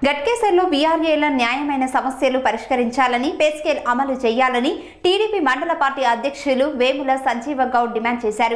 గట్కేసర్లో బీఆర్ఏల న్యాయమైన సమస్యలు పరిష్కరించాలని పే స్కేల్ అమలు చేయాలని టీడీపీ మండల పార్టీ అధ్యక్షులు వేముల సంజీవ గౌడ్ డిమాండ్ చేశారు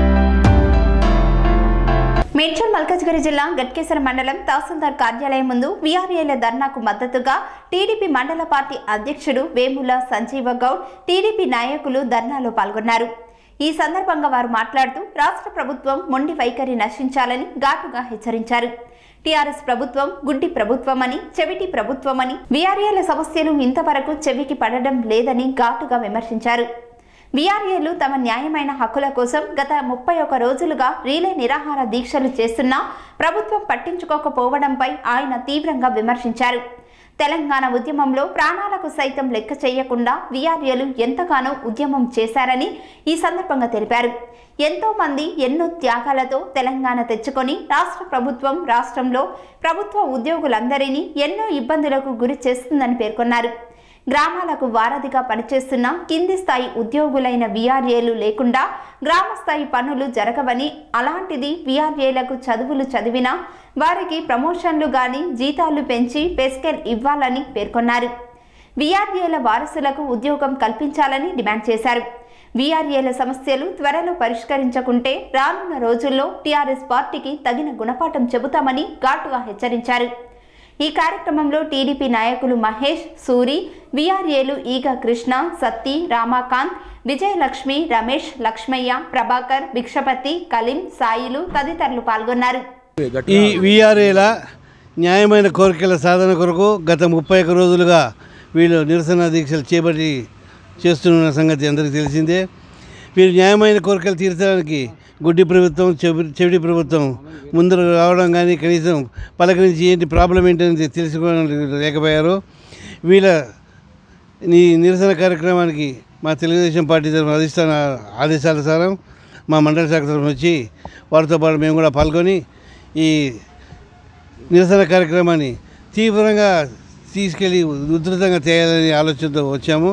మేడ్చల్ మల్కజ్గిరి జిల్లా గట్కేసర మండలం తహసీల్దార్ కార్యాలయం ముందు వీఆర్ఏల ధర్నాకు మద్దతుగా టీడీపీ మండల పార్టీ అధ్యక్షుడు వేముల సంజీవ గౌడ్ టీడీపీ నాయకులు ధర్నాలో పాల్గొన్నారు ఈ సందర్భంగా వారు మాట్లాడుతూ రాష్ట్ర ప్రభుత్వం మొండి వైఖరి నశించాలని ఘాటుగా హెచ్చరించారు టీఆర్ఎస్ ప్రభుత్వం గుడ్డి ప్రభుత్వమని చెవిటి ప్రభుత్వమని వీఆర్ఏల సమస్యలు ఇంతవరకు చెవికి పడడం లేదని ఘాటుగా విమర్శించారు బీఆర్ఏలు తమ న్యాయమైన హక్కుల కోసం గత ముప్పై ఒక రోజులుగా రీలే నిరాహార దీక్షలు చేస్తున్నా ప్రభుత్వం పట్టించుకోకపోవడంపై ఆయన తీవ్రంగా విమర్శించారు తెలంగాణ ఉద్యమంలో ప్రాణాలకు సైతం లెక్క చేయకుండా వీఆర్ఏలు ఎంతగానో ఉద్యమం చేశారని ఈ సందర్భంగా తెలిపారు ఎంతో మంది ఎన్నో త్యాగాలతో తెలంగాణ తెచ్చుకొని రాష్ట్ర ప్రభుత్వం రాష్ట్రంలో ప్రభుత్వ ఉద్యోగులందరినీ ఎన్నో ఇబ్బందులకు గురి చేస్తుందని పేర్కొన్నారు గ్రామాలకు వారధిగా పనిచేస్తున్న కింది స్థాయి ఉద్యోగులైన వీఆర్ఏలు లేకుండా గ్రామ స్థాయి పనులు జరగవని అలాంటిది వీఆర్ఏలకు చదువులు చదివినా వారికి ప్రమోషన్లు గాని జీతాలు పెంచి పెస్కెల్ ఇవ్వాలని పేర్కొన్నారు వీఆర్ఏల వారసులకు ఉద్యోగం కల్పించాలని డిమాండ్ చేశారు వీఆర్ఏల సమస్యలు త్వరలో పరిష్కరించకుంటే రానున్న రోజుల్లో టీఆర్ఎస్ పార్టీకి తగిన గుణపాఠం చెబుతామని ఘాటుగా హెచ్చరించారు ఈ కార్యక్రమంలో టీడీపీ నాయకులు మహేష్ సూరి విఆర్ఏలు ఈగ కృష్ణ సత్తి రామాకాంత్ విజయలక్ష్మి రమేష్ లక్ష్మయ్య ప్రభాకర్ భిక్షపతి కలీం సాయిలు తదితరులు పాల్గొన్నారు ఈ విఆర్ఏల న్యాయమైన కోరికల సాధన కొరకు గత ముప్పై ఒక్క రోజులుగా వీళ్ళు నిరసన దీక్షలు చేపట్టి చేస్తున్న సంగతి అందరికీ తెలిసిందే వీరు న్యాయమైన కోరికలు తీర్చడానికి గుడ్డి ప్రభుత్వం చెవి చెవిటి ప్రభుత్వం ముందు రావడం కానీ కనీసం పలకరించి ఏంటి ప్రాబ్లం ఏంటని తెలుసుకోవడం లేకపోయారు వీళ్ళ ఈ నిరసన కార్యక్రమానికి మా తెలుగుదేశం పార్టీ తరఫున అధిష్టాన ఆదేశానుసారం మా మండల శాఖ తరఫున వచ్చి వారితో పాటు మేము కూడా పాల్గొని ఈ నిరసన కార్యక్రమాన్ని తీవ్రంగా తీసుకెళ్ళి ఉధృతంగా చేయాలనే ఆలోచనతో వచ్చాము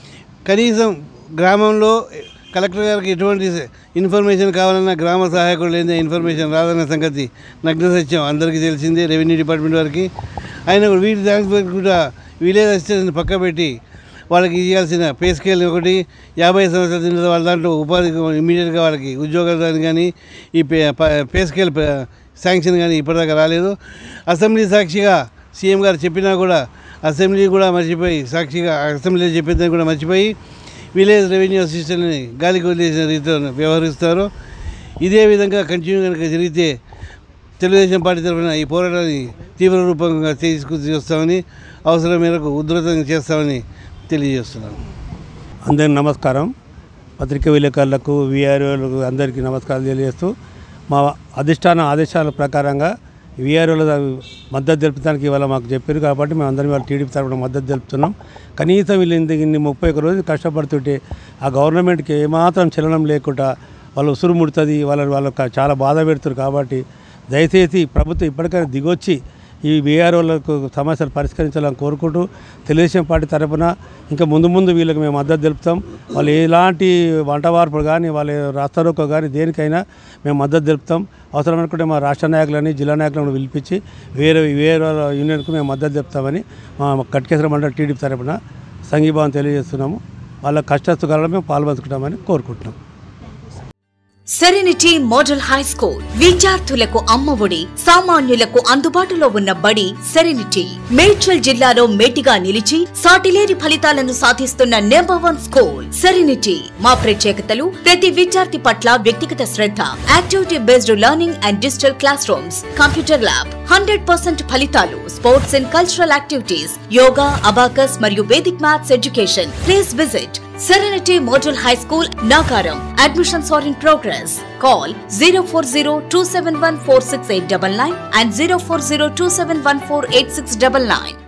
కనీసం గ్రామంలో కలెక్టర్ గారికి ఎటువంటి ఇన్ఫర్మేషన్ కావాలన్నా గ్రామ సహాయకుడు లేని ఇన్ఫర్మేషన్ రాదన్న సంగతి నగ్న సత్యం అందరికీ తెలిసిందే రెవెన్యూ డిపార్ట్మెంట్ వారికి ఆయన కూడా వీటి దానికి కూడా విలేజ్ అసిస్టెంట్ పక్క పెట్టి వాళ్ళకి ఇవ్వాల్సిన పే స్కేల్ ఒకటి యాభై సంవత్సరాల తిన్న వాళ్ళ దాంట్లో ఉపాధి ఇమీడియట్గా వాళ్ళకి ఉద్యోగాలు కానీ ఈ పే ప- పే స్కేల్ ప- శాంక్షన్ కానీ ఇప్పటిదాకా రాలేదు అసెంబ్లీ సాక్షిగా సీఎం గారు చెప్పినా కూడా అసెంబ్లీ కూడా మర్చిపోయి సాక్షిగా అసెంబ్లీలో చెప్పేదాన్ని కూడా మర్చిపోయి విలేజ్ రెవెన్యూ అసిస్టెంట్ని గాలికి వదిలేసిన రీతిలో వ్యవహరిస్తారు ఇదే విధంగా కంటిన్యూ కనుక జరిగితే తెలుగుదేశం పార్టీ తరఫున ఈ పోరాటాన్ని తీవ్ర రూపంగా తీసుకుని వస్తామని అవసరం మేరకు ఉధృతంగా చేస్తామని తెలియజేస్తున్నాను అందరికి నమస్కారం పత్రికా విలేకరులకు విఆర్ఓలకు అందరికీ నమస్కారాలు తెలియజేస్తూ మా అధిష్టాన ఆదేశాల ప్రకారంగా విఆర్ఓల మద్దతు తెలుపడానికి ఇవాళ మాకు చెప్పారు కాబట్టి మేము అందరం ఇవాళ టీడీపీ తరఫున మద్దతు తెలుపుతున్నాం కనీసం వీళ్ళు ఇంత ఇన్ని ముప్పై ఒక రోజులు కష్టపడుతుంటే ఆ గవర్నమెంట్కి ఏమాత్రం చలనం లేకుండా వాళ్ళు ఉసురు ముడుతుంది వాళ్ళ వాళ్ళకి చాలా బాధ పెడుతారు కాబట్టి దయచేసి ప్రభుత్వం ఇప్పటికైనా దిగొచ్చి ఈ బీఆర్ఓలకు సమస్యలు పరిష్కరించాలని కోరుకుంటూ తెలుగుదేశం పార్టీ తరపున ఇంకా ముందు ముందు వీళ్ళకి మేము మద్దతు తెలుపుతాం వాళ్ళు ఎలాంటి వంట వార్పులు కానీ వాళ్ళ రాస్తారోకో కానీ దేనికైనా మేము మద్దతు తెలుపుతాం అవసరం అనుకుంటే మా రాష్ట్ర నాయకులని జిల్లా నాయకులను పిలిపించి వేరే వేరే యూనియన్కు మేము మద్దతు చెప్తామని మా కట్కేశ్వర మండలి టీడీపీ తరపున సంఘీభావం తెలియజేస్తున్నాము వాళ్ళ కష్టసుఖాలలో మేము పాల్పంచుకుంటామని కోరుకుంటున్నాం సెరెనిటీ మోడల్ హై స్కూల్ విద్యార్థులకు అమ్మఒడి సామాన్యులకు అందుబాటులో ఉన్న బడి సెరెనిటీ మేడ్చల్ జిల్లాలో మేటిగా నిలిచి సాటిలేని ఫలితాలను సాధిస్తున్న నెంబర్ వన్ స్కూల్ సెరెనిటీ మా ప్రత్యేకతలు ప్రతి విద్యార్థి పట్ల వ్యక్తిగత శ్రద్ధ activity based learning and digital classrooms computer lab hundred percent ఫలితాలు sports and cultural activities yoga abacus మరియు Vedic maths education please visit Serenity Model High School, Nagaram. Admissions are in progress. Call 040 and 040